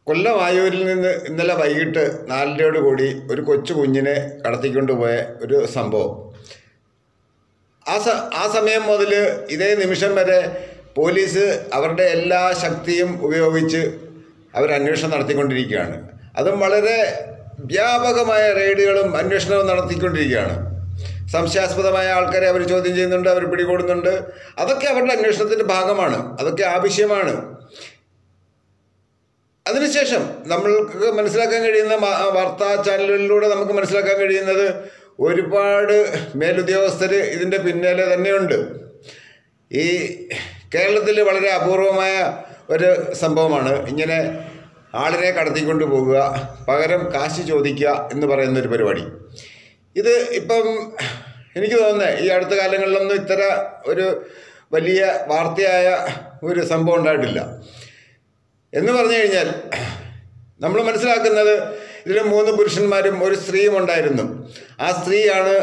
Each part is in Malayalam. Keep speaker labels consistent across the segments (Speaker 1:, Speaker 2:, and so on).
Speaker 1: കൊല്ലം ആയൂരിൽ നിന്ന് ഇന്നലെ വൈകിട്ട് നാലരയോട് കൂടി ഒരു കൊച്ചു കുഞ്ഞിനെ കടത്തിക്കൊണ്ടുപോയ ഒരു സംഭവം ആ സ ആ സമയം മുതൽ ഇതേ നിമിഷം വരെ പോലീസ് അവരുടെ എല്ലാ ശക്തിയും ഉപയോഗിച്ച് അവർ അന്വേഷണം നടത്തിക്കൊണ്ടിരിക്കുകയാണ് അതും വളരെ വ്യാപകമായ റെയ്ഡുകളും അന്വേഷണവും നടത്തിക്കൊണ്ടിരിക്കുകയാണ് സംശയാസ്പദമായ ആൾക്കാരെ അവർ ചോദ്യം ചെയ്യുന്നുണ്ട് അവർ പിടികൂടുന്നുണ്ട് അതൊക്കെ അവരുടെ അന്വേഷണത്തിൻ്റെ ഭാഗമാണ് അതൊക്കെ ആവശ്യമാണ് അതിനുശേഷം നമ്മൾക്ക് മനസ്സിലാക്കാൻ കഴിയുന്ന മാ- വാർത്താ ചാനലുകളിലൂടെ നമുക്ക് മനസ്സിലാക്കാൻ കഴിയുന്നത് ഒരുപാട് മേലുദ്യോഗസ്ഥർ ഇതിൻ്റെ പിന്നാലെ തന്നെയുണ്ട് ഈ കേരളത്തിൽ വളരെ അപൂർവമായ ഒരു സംഭവമാണ് ഇങ്ങനെ ആളിനെ കടത്തിക്കൊണ്ട് പോകുക പകരം കാശ് ചോദിക്കുക എന്ന് പറയുന്ന ഒരു പരിപാടി ഇത് ഇപ്പം എനിക്ക് തോന്നുന്നത് ഈ അടുത്ത കാലങ്ങളിലൊന്നും ഇത്തര ഒരു വലിയ വാർത്തയായ ഒരു സംഭവം ഉണ്ടായിട്ടില്ല എന്ന് പറഞ്ഞു കഴിഞ്ഞാൽ നമ്മൾ മനസ്സിലാക്കുന്നത് ഇതിൽ മൂന്ന് പുരുഷന്മാരും ഒരു സ്ത്രീയും ഉണ്ടായിരുന്നു ആ സ്ത്രീയാണ്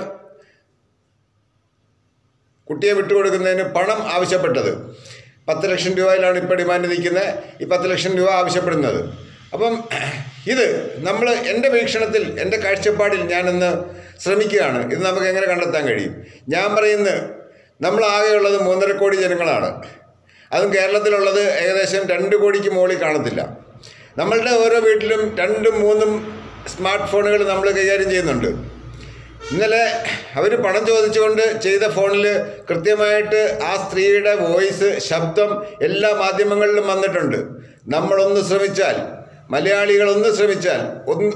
Speaker 1: കുട്ടിയെ വിട്ടുകൊടുക്കുന്നതിന് പണം ആവശ്യപ്പെട്ടത് പത്ത് ലക്ഷം രൂപയിലാണ് ഇപ്പോൾ ഡിമാൻഡ് നിൽക്കുന്നത് ഈ പത്ത് ലക്ഷം രൂപ ആവശ്യപ്പെടുന്നത് അപ്പം ഇത് നമ്മൾ എൻ്റെ വീക്ഷണത്തിൽ എൻ്റെ കാഴ്ചപ്പാടിൽ ഞാനിന്ന് ശ്രമിക്കുകയാണ് ഇത് നമുക്ക് എങ്ങനെ കണ്ടെത്താൻ കഴിയും ഞാൻ പറയുന്നത് നമ്മളാകെയുള്ളത് മൂന്നര കോടി ജനങ്ങളാണ് അതും കേരളത്തിലുള്ളത് ഏകദേശം രണ്ട് കോടിക്ക് മുകളിൽ കാണത്തില്ല നമ്മളുടെ ഓരോ വീട്ടിലും രണ്ടും മൂന്നും സ്മാർട്ട് ഫോണുകൾ നമ്മൾ കൈകാര്യം ചെയ്യുന്നുണ്ട് ഇന്നലെ അവർ പണം ചോദിച്ചുകൊണ്ട് ചെയ്ത ഫോണിൽ കൃത്യമായിട്ട് ആ സ്ത്രീയുടെ വോയിസ് ശബ്ദം എല്ലാ മാധ്യമങ്ങളിലും വന്നിട്ടുണ്ട് നമ്മളൊന്ന് ശ്രമിച്ചാൽ മലയാളികളൊന്ന് ശ്രമിച്ചാൽ ഒന്ന്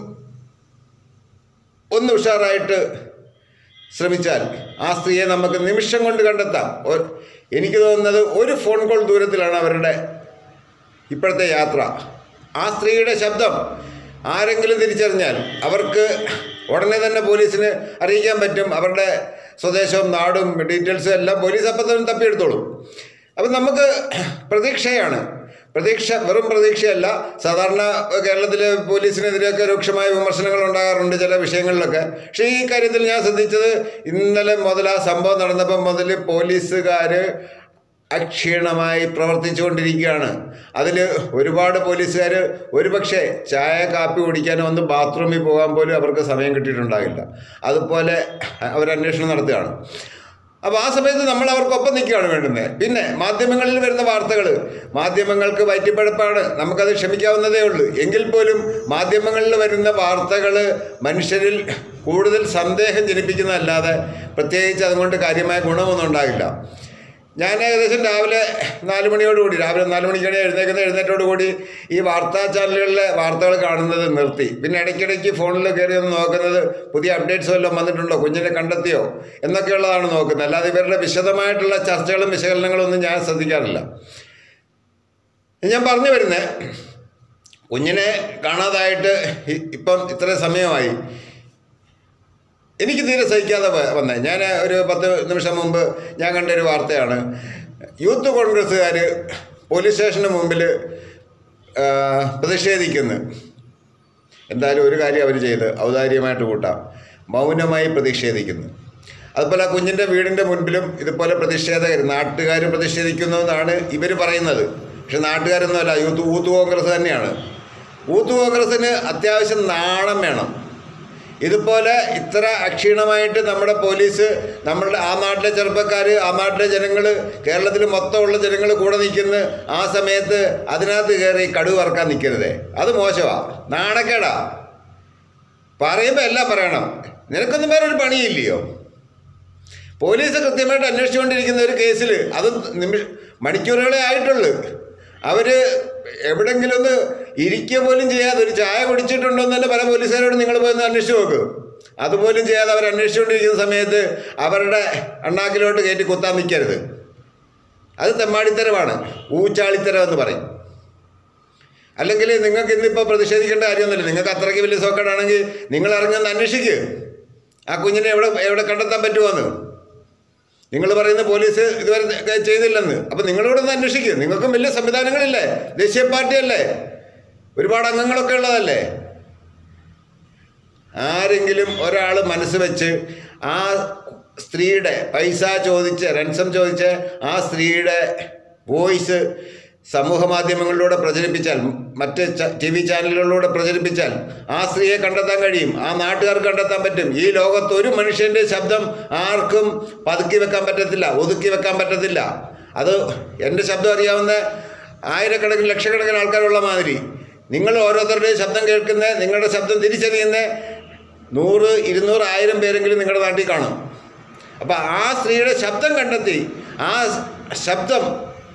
Speaker 1: ഒന്ന് ഉഷാറായിട്ട് ശ്രമിച്ചാൽ ആ സ്ത്രീയെ നമുക്ക് നിമിഷം കൊണ്ട് കണ്ടെത്താം ഒ- എനിക്ക് തോന്നുന്നത് ഒരു ഫോൺ കോൾ ദൂരത്തിലാണ് അവരുടെ ഇപ്പോഴത്തെ യാത്ര ആ സ്ത്രീയുടെ ശബ്ദം ആരെങ്കിലും തിരിച്ചറിഞ്ഞാൽ അവർക്ക് ഉടനെ തന്നെ പോലീസിന് അറിയിക്കാൻ പറ്റും അവരുടെ സ്വദേശവും നാടും ഡീറ്റെയിൽസും എല്ലാം പോലീസ് അപ്പം തന്നെ തപ്പിയെടുത്തോളും അപ്പം നമുക്ക് പ്രതീക്ഷയാണ് പ്രതീക്ഷ വെറും പ്രതീക്ഷയല്ല സാധാരണ കേരളത്തിലെ പോലീസിനെതിരെയൊക്കെ രൂക്ഷമായ വിമർശനങ്ങൾ ഉണ്ടാകാറുണ്ട് ചില വിഷയങ്ങളിലൊക്കെ പക്ഷേ ഈ കാര്യത്തിൽ ഞാൻ ശ്രദ്ധിച്ചത് ഇന്നലെ മുതൽ ആ സംഭവം നടന്നപ്പം മുതൽ പോലീസുകാർ അക്ഷീണമായി പ്രവർത്തിച്ചുകൊണ്ടിരിക്കുകയാണ് അതിൽ ഒരുപാട് പോലീസുകാർ ഒരുപക്ഷെ ചായ കാപ്പി കുടിക്കാനോ ഒന്ന് ബാത്റൂമിൽ പോകാൻ പോലും അവർക്ക് സമയം കിട്ടിയിട്ടുണ്ടാകില്ല അതുപോലെ അവർ അന്വേഷണം നടത്തുകയാണ് അപ്പോൾ ആ സമയത്ത് നമ്മൾ അവർക്കൊപ്പം നിൽക്കുകയാണ് വേണ്ടുന്നത് പിന്നെ മാധ്യമങ്ങളിൽ വരുന്ന വാർത്തകൾ മാധ്യമങ്ങൾക്ക് വയറ്റിപ്പഴപ്പാണ് നമുക്കത് ക്ഷമിക്കാവുന്നതേ ഉള്ളൂ എങ്കിൽ പോലും മാധ്യമങ്ങളിൽ വരുന്ന വാർത്തകൾ മനുഷ്യരിൽ കൂടുതൽ സന്ദേഹം ജനിപ്പിക്കുന്നതല്ലാതെ പ്രത്യേകിച്ച് അതുകൊണ്ട് കാര്യമായ ഗുണമൊന്നും ഉണ്ടാകില്ല ഞാൻ ഏകദേശം രാവിലെ നാല് മണിയോടുകൂടി രാവിലെ നാല് മണിക്കാണ് എഴുന്നേക്കുന്ന എഴുന്നേറ്റോടുകൂടി ഈ വാർത്താ ചാനലുകളിലെ വാർത്തകൾ കാണുന്നത് നിർത്തി പിന്നെ ഇടയ്ക്കിടയ്ക്ക് ഫോണിൽ കയറി ഒന്ന് നോക്കുന്നത് പുതിയ അപ്ഡേറ്റ്സ് വല്ലതും വന്നിട്ടുണ്ടോ കുഞ്ഞിനെ കണ്ടെത്തിയോ എന്നൊക്കെയുള്ളതാണ് നോക്കുന്നത് അല്ലാതെ ഇവരുടെ വിശദമായിട്ടുള്ള ചർച്ചകളും വിശകലനങ്ങളും ഒന്നും ഞാൻ ശ്രദ്ധിക്കാറില്ല ഞാൻ പറഞ്ഞു വരുന്നത് കുഞ്ഞിനെ കാണാതായിട്ട് ഇ- ഇപ്പം ഇത്ര സമയമായി എനിക്ക് തീരെ സഹിക്കാതെ വ- വന്നേ ഞാൻ ഒരു പത്ത് നിമിഷം മുമ്പ് ഞാൻ കണ്ട ഒരു വാർത്തയാണ് യൂത്ത് കോൺഗ്രസ്സുകാർ പോലീസ് സ്റ്റേഷന് മുമ്പിൽ ആ, പ്രതിഷേധിക്കുന്നു എന്തായാലും ഒരു കാര്യം അവർ ചെയ്ത് ഔദാര്യമായിട്ട് കൂട്ടാം മൗനമായി പ്രതിഷേധിക്കുന്നു അതുപോലെ ആ കുഞ്ഞിൻ്റെ വീടിൻ്റെ മുൻപിലും ഇതുപോലെ പ്രതിഷേധകർ നാട്ടുകാർ പ്രതിഷേധിക്കുന്നു എന്നാണ് ഇവർ പറയുന്നത് പക്ഷെ നാട്ടുകാരൊന്നുമല്ല യൂത്ത് യൂത്ത് കോൺഗ്രസ് തന്നെയാണ് യൂത്ത് കോൺഗ്രസ്സിന് അത്യാവശ്യം നാണം വേണം ഇതുപോലെ ഇത്ര അക്ഷീണമായിട്ട് നമ്മുടെ പോലീസ് നമ്മളുടെ ആ നാട്ടിലെ ചെറുപ്പക്കാർ ആ നാട്ടിലെ ജനങ്ങൾ കേരളത്തിൽ മൊത്തമുള്ള ജനങ്ങൾ കൂടെ നിൽക്കുന്ന ആ സമയത്ത് അതിനകത്ത് കയറി കടുവ് വറക്കാൻ നിൽക്കരുതേ അത് മോശമാ നാണക്കേടാ പറയുമ്പോൾ എല്ലാം പറയണം നിനക്കൊന്നും വേറെ ഒരു പണിയില്ലയോ പോലീസ് കൃത്യമായിട്ട് അന്വേഷിച്ചുകൊണ്ടിരിക്കുന്ന ഒരു കേസിൽ അത് നിമിഷ മണിക്കൂറുകളെ ആയിട്ടുള്ളൂ അവർ എവിടെങ്കിലും ഒന്ന് ഇരിക്കുക പോലും ചെയ്യാതെ ഒരു ചായ കുടിച്ചിട്ടുണ്ടോ എന്ന് തന്നെ പല പോലീസുകാരോട് നിങ്ങൾ പോയി ഒന്ന് അന്വേഷിച്ച് നോക്ക് അതുപോലും ചെയ്യാതെ അവർ അന്വേഷിച്ചുകൊണ്ടിരിക്കുന്ന സമയത്ത് അവരുടെ അണ്ണാക്കിലോട്ട് കയറ്റി കുത്താൻ നിൽക്കരുത് അത് തെമ്മാടിത്തരമാണ് ഊച്ചാളിത്തരം എന്ന് പറയും അല്ലെങ്കിൽ നിങ്ങൾക്ക് ഇന്നിപ്പോൾ പ്രതിഷേധിക്കേണ്ട കാര്യമൊന്നുമില്ല നിങ്ങൾക്ക് അത്രയ്ക്ക് വലിയ സോക്കേടാണെങ്കിൽ നിങ്ങൾ ഇറങ്ങുന്ന അന്വേഷിക്കുക ആ കുഞ്ഞിനെ എവിടെ എവിടെ കണ്ടെത്താൻ പറ്റുമോന്ന് നിങ്ങൾ പറയുന്ന പോലീസ് ഇതുവരെ ത- ചെയ്തില്ലെന്ന് അപ്പം നിങ്ങളിവിടെ ഒന്ന് അന്വേഷിക്കുക നിങ്ങൾക്കും വലിയ സംവിധാനങ്ങളില്ലേ ദേശീയ പാർട്ടിയല്ലേ ഒരുപാട് അംഗങ്ങളൊക്കെ ഉള്ളതല്ലേ ആരെങ്കിലും ഒരാൾ മനസ്സ് വെച്ച് ആ സ്ത്രീയുടെ പൈസ ചോദിച്ച് റൻസം ചോദിച്ച് ആ സ്ത്രീയുടെ വോയിസ് സമൂഹ മാധ്യമങ്ങളിലൂടെ പ്രചരിപ്പിച്ചാൽ മറ്റ് ടി വി ചാനലുകളിലൂടെ പ്രചരിപ്പിച്ചാൽ ആ സ്ത്രീയെ കണ്ടെത്താൻ കഴിയും ആ നാട്ടുകാർക്ക് കണ്ടെത്താൻ പറ്റും ഈ ലോകത്ത് ഒരു മനുഷ്യൻ്റെ ശബ്ദം ആർക്കും പതുക്കി വെക്കാൻ പറ്റത്തില്ല ഒതുക്കി വെക്കാൻ പറ്റത്തില്ല അത് എൻ്റെ ശബ്ദം അറിയാവുന്ന ആയിരക്കണക്കിന് ലക്ഷക്കണക്കിന് ആൾക്കാരുള്ള മാതിരി നിങ്ങൾ ഓരോരുത്തരുടെയും ശബ്ദം കേൾക്കുന്ന നിങ്ങളുടെ ശബ്ദം തിരിച്ചറിയുന്ന നൂറ് ഇരുന്നൂറ് ആയിരം പേരെങ്കിലും നിങ്ങളുടെ നാട്ടിൽ കാണും അപ്പോൾ ആ സ്ത്രീയുടെ ശബ്ദം കണ്ടെത്തി ആ ശബ്ദം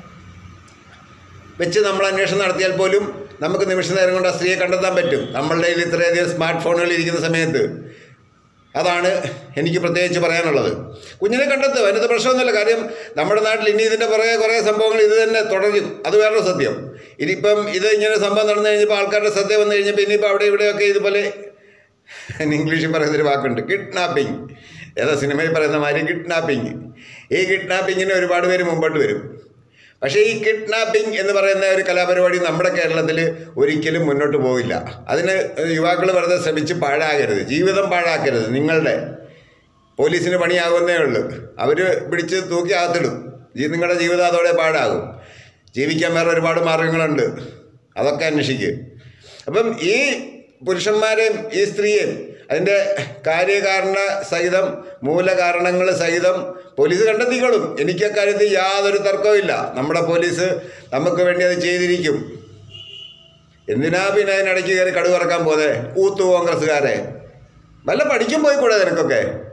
Speaker 1: വെച്ച് നമ്മൾ അന്വേഷണം നടത്തിയാൽ പോലും നമുക്ക് നിമിഷ നേരം കൊണ്ട് ആ സ്ത്രീയെ കണ്ടെത്താൻ പറ്റും നമ്മളുടെ കയ്യിൽ ഇത്രയധികം സ്മാർട്ട് ഫോണുകൾ ഇരിക്കുന്ന സമയത്ത് അതാണ് എനിക്ക് പ്രത്യേകിച്ച് പറയാനുള്ളത് കുഞ്ഞിനെ കണ്ടെത്തും അതിനകത്ത് പ്രശ്നമൊന്നുമില്ല കാര്യം നമ്മുടെ നാട്ടിൽ ഇനി ഇതിൻ്റെ പുറകെ കുറേ സംഭവങ്ങൾ ഇത് തന്നെ തുടരും അത് വേറൊരു സത്യം ഇനിയിപ്പം ഇത് ഇങ്ങനെ സംഭവം നടന്നു കഴിഞ്ഞപ്പോൾ ആൾക്കാരുടെ ശ്രദ്ധ വന്നു കഴിഞ്ഞപ്പോൾ ഇനിയിപ്പോൾ അവിടെ ഇവിടെയൊക്കെ ഇതുപോലെ ഇംഗ്ലീഷിൽ പറയുന്നൊരു വാക്കുണ്ട് കിഡ്നാപ്പിംഗ് ഏതാ സിനിമയിൽ പറയുന്ന മാതിരി കിഡ്നാപ്പിംഗ് ഈ കിഡ്നാപ്പിങ്ങിന് ഒരുപാട് പേര് മുമ്പോട്ട് വരും പക്ഷേ ഈ കിഡ്നാപ്പിംഗ് എന്ന് പറയുന്ന ഒരു കലാപരിപാടി നമ്മുടെ കേരളത്തിൽ ഒരിക്കലും മുന്നോട്ട് പോകില്ല അതിന് യുവാക്കൾ വെറുതെ ശ്രമിച്ച് പാഴാകരുത് ജീവിതം പാഴാക്കരുത് നിങ്ങളുടെ പോലീസിന് പണിയാകുന്നേ ഉള്ളൂ അവർ പിടിച്ച് തൂക്കി അകത്തിടും ഈ നിങ്ങളുടെ ജീവിതം അതോടെ പാഴാകും ജീവിക്കാൻ വേറെ ഒരുപാട് മാർഗങ്ങളുണ്ട് അതൊക്കെ അന്വേഷിക്കുക അപ്പം ഈ പുരുഷന്മാരെയും ഈ സ്ത്രീയെയും അതിൻ്റെ കാര്യകാരണ സഹിതം മൂലകാരണങ്ങൾ സഹിതം പോലീസ് കണ്ടെത്തിക്കോളും എനിക്ക് അക്കാര്യത്തിൽ യാതൊരു തർക്കവുമില്ല നമ്മുടെ പോലീസ് നമുക്ക് വേണ്ടി അത് ചെയ്തിരിക്കും എന്തിനാ പിന്നെ അതിനിടയ്ക്ക് കയറി കടുവറക്കാൻ പോതെ കൂത്തു കോൺഗ്രസ്സുകാരെ വല്ല പഠിക്കും പോയിക്കൂടെ നിനക്കൊക്കെ